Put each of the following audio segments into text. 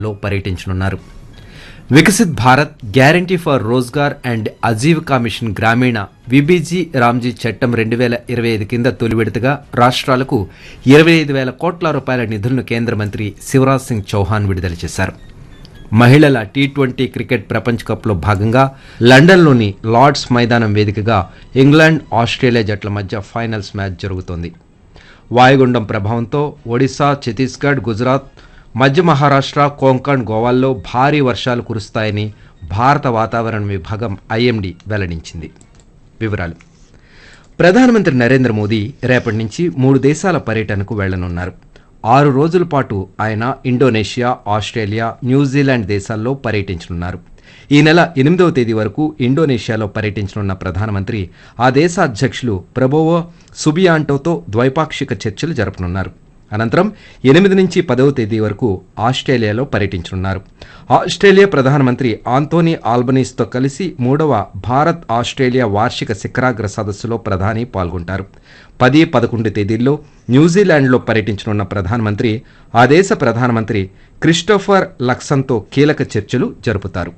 లో పర్యటించనున్నారు Viksit Bharat guarantee for Rozgar and Ajeevika mission Gramin VBG Ramji చట్టం రెండు వేల ఇరవై ఐదు కింద తొలి విడతగా రాష్ట్రాలకు ఇరవై ఐదు వేల కోట్ల రూపాయల నిధులను కేంద్ర మంత్రి శివరాజ్ సింగ్ చౌహాన్ విడుదల చేశారు మహిళల టీ ట్వంటీ క్రికెట్ ప్రపంచ కప్లో భాగంగా లండన్లోని లార్డ్స్ మైదానం వేదికగా ఇంగ్లాండ్ ఆస్ట్రేలియా జట్ల మధ్య ఫైనల్స్ మ్యాచ్ జరుగుతోంది వాయుగుండం ప్రభావంతో ఒడిశా ఛత్తీస్గఢ్ గుజరాత్ మధ్య మహారాష్ట్ర కోంకణ్ గోవాల్లో భారీ వర్షాలు కురుస్తాయని భారత వాతావరణ విభాగం ఐఎండీ వెల్లడించింది వివరాలు ప్రధానమంత్రి నరేంద్ర మోదీ రేపటి నుంచి మూడు దేశాల పర్యటనకు వెళ్లనున్నారు ఆరు రోజుల పాటు ఆయన ఇండోనేషియా ఆస్ట్రేలియా న్యూజిలాండ్ దేశాల్లో పర్యటించనున్నారు ఈ నెల ఎనిమిదవ తేదీ వరకు ఇండోనేషియాలో పర్యటించనున్న ప్రధానమంత్రి ఆ దేశ అధ్యక్షులు ప్రభోవో సుబియాంటోతో ద్వైపాక్షిక చర్చలు జరపనున్నారు అనంతరం ఎనిమిది నుంచి పదవ తేదీ వరకు ఆస్ట్రేలియాలో పర్యటించనున్నారు ఆస్ట్రేలియా ప్రధానమంత్రి ఆంటోనీ ఆల్బనీస్తో కలిసి మూడవ భారత్ ఆస్ట్రేలియా వార్షిక శిఖరాగ్ర సదస్సులో ప్రధాని పాల్గొంటారు పది పదకొండు తేదీల్లో న్యూజిలాండ్లో పర్యటించనున్న ప్రధానమంత్రి ఆ దేశ ప్రధానమంత్రి క్రిస్టోఫర్ లక్సన్తో కీలక చర్చలు జరుపుతారు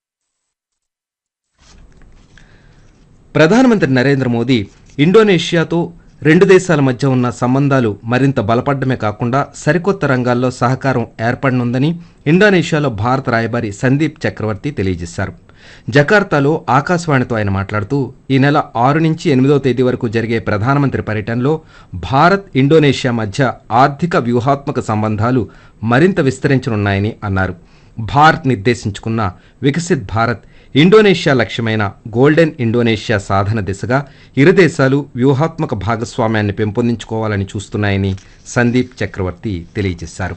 ప్రధానమంత్రి నరేంద్ర మోదీ ఇండోనేషియాతో రెండు దేశాల మధ్య ఉన్న సంబంధాలు మరింత బలపడమే కాకుండా సరికొత్త రంగాల్లో సహకారం ఏర్పడనుందని ఇండోనేషియాలో భారత రాయబారి సందీప్ చక్రవర్తి తెలియజేశారు జకార్తాలో ఆకాశవాణితో ఆయన మాట్లాడుతూ ఈ నెల ఆరు నుంచి ఎనిమిదవ తేదీ వరకు జరిగే ప్రధానమంత్రి పర్యటనలో భారత్ ఇండోనేషియా మధ్య ఆర్థిక వ్యూహాత్మక సంబంధాలు మరింత విస్తరించనున్నాయని అన్నారు భారత్ నిర్దేశించుకున్న వికసిత్ భారత్ ఇండోనేషియా లక్ష్యమైన గోల్డెన్ ఇండోనేషియా సాధన దిశగా ఇరు దేశాలు వ్యూహాత్మక భాగస్వామ్యాన్ని పెంపొందించుకోవాలని చూస్తున్నాయని సందీప్ చక్రవర్తి తెలియజేశారు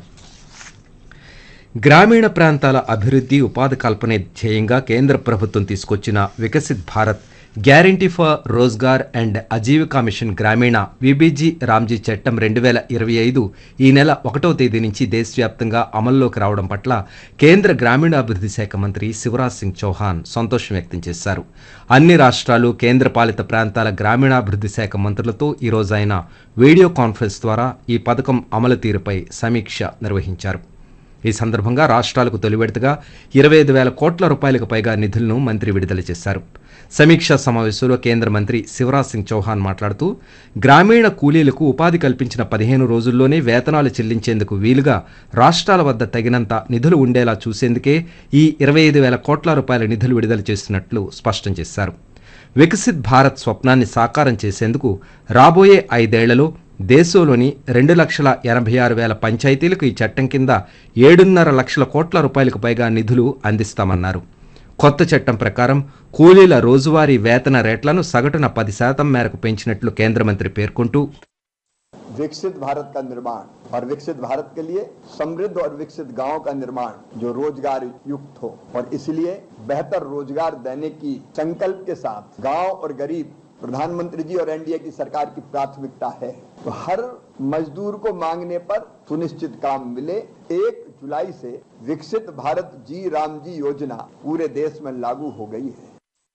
గ్రామీణ ప్రాంతాల అభివృద్ధి ఉపాధి కల్పనే ధ్యేయంగా కేంద్ర ప్రభుత్వం తీసుకొచ్చిన Viksit Bharat guarantee for Rozgar and Ajeevika mission Gramin VBG Ramji చట్టం రెండు వేల ఇరవై ఐదు ఈ నెల ఒకటో తేదీ నుంచి దేశవ్యాప్తంగా అమల్లోకి రావడం పట్ల కేంద్ర గ్రామీణాభివృద్ధి శాఖ మంత్రి శివరాజ్ సింగ్ చౌహాన్ సంతోషం వ్యక్తం చేశారు అన్ని రాష్ట్రాలు కేంద్రపాలిత ప్రాంతాల గ్రామీణాభివృద్ధి శాఖ మంత్రులతో ఈరోజు ఆయన వీడియో కాన్ఫరెన్స్ ద్వారా ఈ పథకం అమలు తీరుపై సమీక్ష నిర్వహించారు ఈ సందర్భంగా రాష్ట్రాలకు తొలి విడతగా ఇరవై ఐదు వేల కోట్ల రూపాయలకు పైగా నిధులను మంత్రి విడుదల చేశారు సమీక్షా సమావేశంలో కేంద్ర మంత్రి శివరాజ్ సింగ్ చౌహాన్ మాట్లాడుతూ గ్రామీణ కూలీలకు ఉపాధి కల్పించిన పదిహేను రోజుల్లోనే వేతనాలు చెల్లించేందుకు వీలుగా రాష్ట్రాల వద్ద తగినంత నిధులు ఉండేలా చూసేందుకే ఈ ఇరవై ఐదు వేల కోట్ల రూపాయల నిధులు విడుదల చేస్తున్నట్లు స్పష్టం చేశారు వికసిత్ భారత్ స్వప్నాన్ని సాకారం చేసేందుకు రాబోయే ఐదేళ్లలో దేశంలోని రెండు లక్షల ఎనభై ఆరు వేల పంచాయతీలకు ఈ చట్టం కింద ఏడున్నర లక్షల కోట్ల రూపాయలకు పైగా నిధులు అందిస్తామన్నారు కొత్త చట్టం ప్రకారం కూలీల రోజువారీ వేతన రేట్లను సగటున పది శాతం మేరకు పెంచినట్లు కేంద్ర మంత్రి పేర్కొంటూ विकसित भारत का निर्माण और विकसित भारत के लिए समृद्ध और विकसित गांव का निर्माण जो रोजगार युक्त हो और इसलिए बेहतर रोजगार देने की संकल्प के साथ गांव और गरीब प्रधानमंत्री जी और एनडीए की सरकार की प्राथमिकता है तो हर मजदूर को मांगने पर सुनिश्चित काम मिले एक जुलाई से विकसित भारत जी राम जी योजना पूरे देश में लागू हो गई है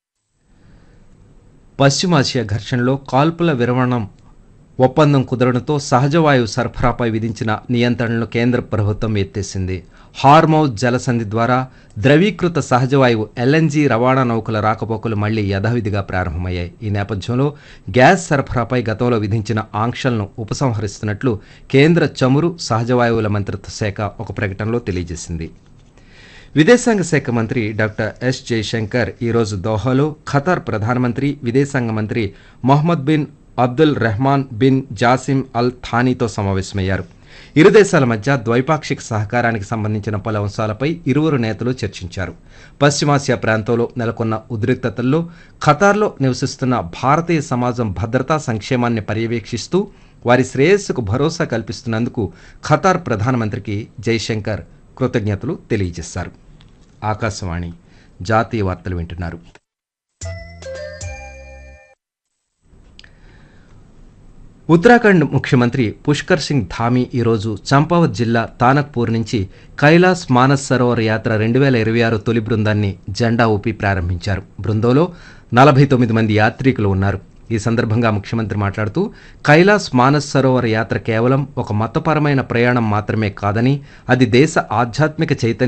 పశ్చిమాసియా ఘర్షణలో కాల్పుల విరమణం ఒప్పందం కుదరడంతో సహజ వాయువు సరఫరాపై విధించిన నియంత్రణలను కేంద్ర ప్రభుత్వం ఎత్తేసింది హార్మౌజ్ జలసంధి ద్వారా ద్రవీకృత సహజ వాయువు ఎల్ఎన్జీ రవాణా నౌకల రాకపోకలు మళ్లీ యథావిధిగా ప్రారంభమయ్యాయి ఈ నేపథ్యంలో గ్యాస్ సరఫరాపై గతంలో విధించిన ఆంక్షలను ఉపసంహరిస్తున్నట్లు కేంద్ర చమురు సహజ వాయువుల మంత్రిత్వ శాఖ ఒక ప్రకటనలో తెలియజేసింది విదేశాంగ శాఖ మంత్రి డాక్టర్ ఎస్ జయశంకర్ ఈరోజు దోహాలో ఖతార్ ప్రధానమంత్రి విదేశాంగ మంత్రి Mohammed bin Abdul Rahman bin Jassim Al థానీతో సమావేశమయ్యారు ఇరు దేశాల మధ్య ద్వైపాక్షిక సహకారానికి సంబంధించిన పలు అంశాలపై ఇరువురు నేతలు చర్చించారు పశ్చిమాసియా ప్రాంతంలో నెలకొన్న ఉద్రిక్తతల్లో ఖతార్లో నివసిస్తున్న భారతీయ సమాజం భద్రతా సంక్షేమాన్ని పర్యవేక్షిస్తూ వారి శ్రేయస్సుకు భరోసా కల్పిస్తున్నందుకు ఖతార్ ప్రధానమంత్రికి జైశంకర్ కృతజ్ఞతలు తెలియజేశారు ఆకాశవాణి జాతీయ వార్తలు వింటున్నారు ఉత్తరాఖండ్ ముఖ్యమంత్రి పుష్కర్ సింగ్ ధామీ ఈరోజు చంపావత్ జిల్లా తానక్పూర్ నుంచి కైలాస్ మానస్ సరోవర్ యాత్ర రెండు వేల ఇరవై ఆరు తొలి బృందాన్ని జెండా ఊపి ప్రారంభించారు బృందంలో నలభై తొమ్మిది మంది యాత్రికులు ఉన్నారు ఈ సందర్భంగా ముఖ్యమంత్రి మాట్లాడుతూ కైలాస్ మానస్ సరోవర్ యాత్ర కేవలం ఒక మతపరమైన ప్రయాణం మాత్రమే కాదని అది దేశ ఆధ్యాత్మిక చైతన్యం